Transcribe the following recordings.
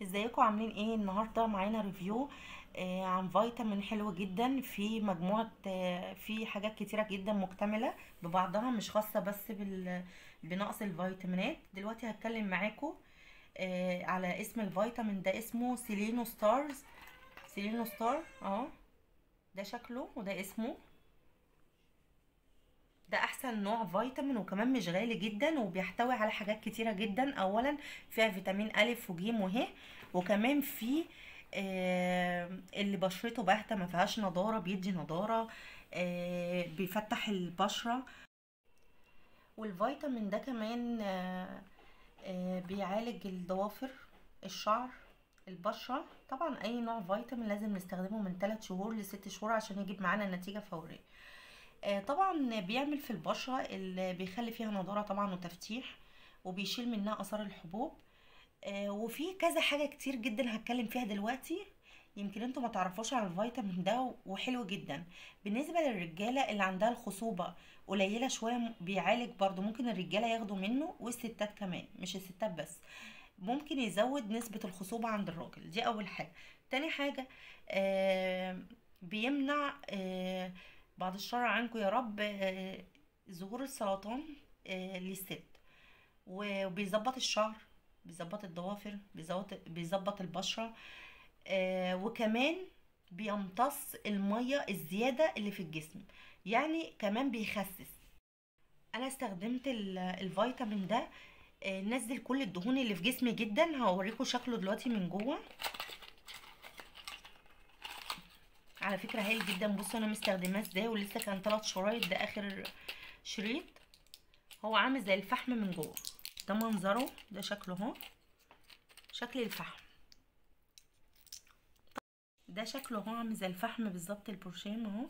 ازيكم عاملين ايه النهارده معانا ريفيو آه عن فيتامين حلو جدا في مجموعه آه في حاجات كتيره جدا مكتمله ببعضها مش خاصه بس بال بنقص الفيتامينات دلوقتي هتكلم معاكم آه على اسم الفيتامين ده اسمه سيلينو ستارز سيلينو ستار اه ده شكله وده اسمه ده احسن نوع فيتامين وكمان مش غالي جدا وبيحتوي على حاجات كتيره جدا اولا فيها فيتامين الف وجيم وه وكمان في آه اللي بشرته باهته ما فيهاش نضاره بيدي نضاره آه بيفتح البشره والفيتامين ده كمان آه آه بيعالج الضوافر الشعر البشرة طبعا اي نوع فيتامين لازم نستخدمه من 3 شهور ل 6 شهور عشان يجيب معانا نتيجة فورية طبعا بيعمل في البشرة اللي بيخلي فيها نضارة طبعا وتفتيح وبيشيل منها اثار الحبوب وفي كذا حاجة كتير جدا هتكلم فيها دلوقتي يمكن انتوا ما تعرفوش عن الفيتامين ده وحلو جدا بالنسبة للرجالة اللي عندها الخصوبة قليلة شوية بيعالج برضو ممكن الرجالة ياخدوا منه والستات كمان مش الستات بس ممكن يزود نسبة الخصوبة عند الراجل دي اول حاجة تاني حاجة آه بيمنع آه بعد الشر عنكم يا رب آه ظهور السرطان آه للست وبيظبط الشعر بيظبط الضوافر بيظبط بيظبط البشرة آه وكمان بيمتص المية الزيادة اللي في الجسم يعني كمان بيخسس انا استخدمت الفيتامين ده نزل كل الدهون اللي في جسمي جدا هوريكم شكله دلوقتي من جوه على فكره هايل جدا بصوا انا مستخدماه ازاي ولسه كان ثلاث شرايط ده اخر شريط هو عامل زي الفحم من جوه ده منظره ده شكله اهو شكل الفحم ده شكله اهو عامل زي الفحم بالظبط البرشام اهو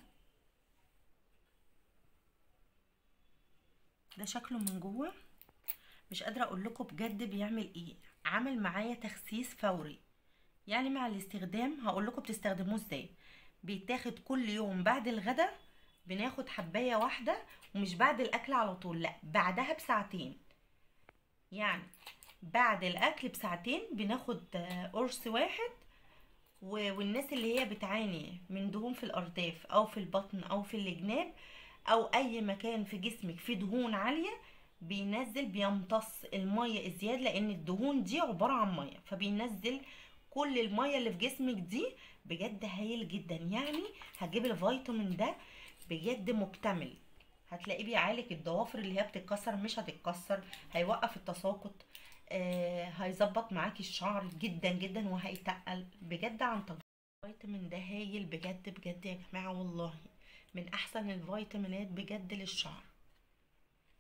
ده شكله من جوه مش قادره اقول لكم بجد بيعمل ايه عامل معايا تخسيس فوري يعني مع الاستخدام هقول لكم بتستخدموه ازاي بيتاخد كل يوم بعد الغدا بناخد حبايه واحده ومش بعد الاكل على طول لا بعدها بساعتين يعني بعد الاكل بساعتين بناخد قرص واحد والناس اللي هي بتعاني من دهون في الارداف او في البطن او في الجناب او اي مكان في جسمك فيه دهون عاليه بينزل بيمتص الميه الزياده لان الدهون دي عباره عن ميه فبينزل كل الميه اللي في جسمك دي بجد هايل جدا يعني هجيب الفيتامين ده بجد مكتمل هتلاقيه بيعالج الضوافر اللي هي بتتكسر مش هتتكسر هيوقف التساقط آه هيظبط معاكي الشعر جدا جدا وهيتقل بجد عن تجربه الفيتامين ده هايل بجد بجد يا جماعه والله من احسن الفيتامينات بجد للشعر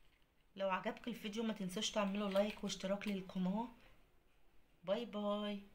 لو عجبك الفيديو ما تنسوش تعملوا لايك واشتراك للقناه باي باي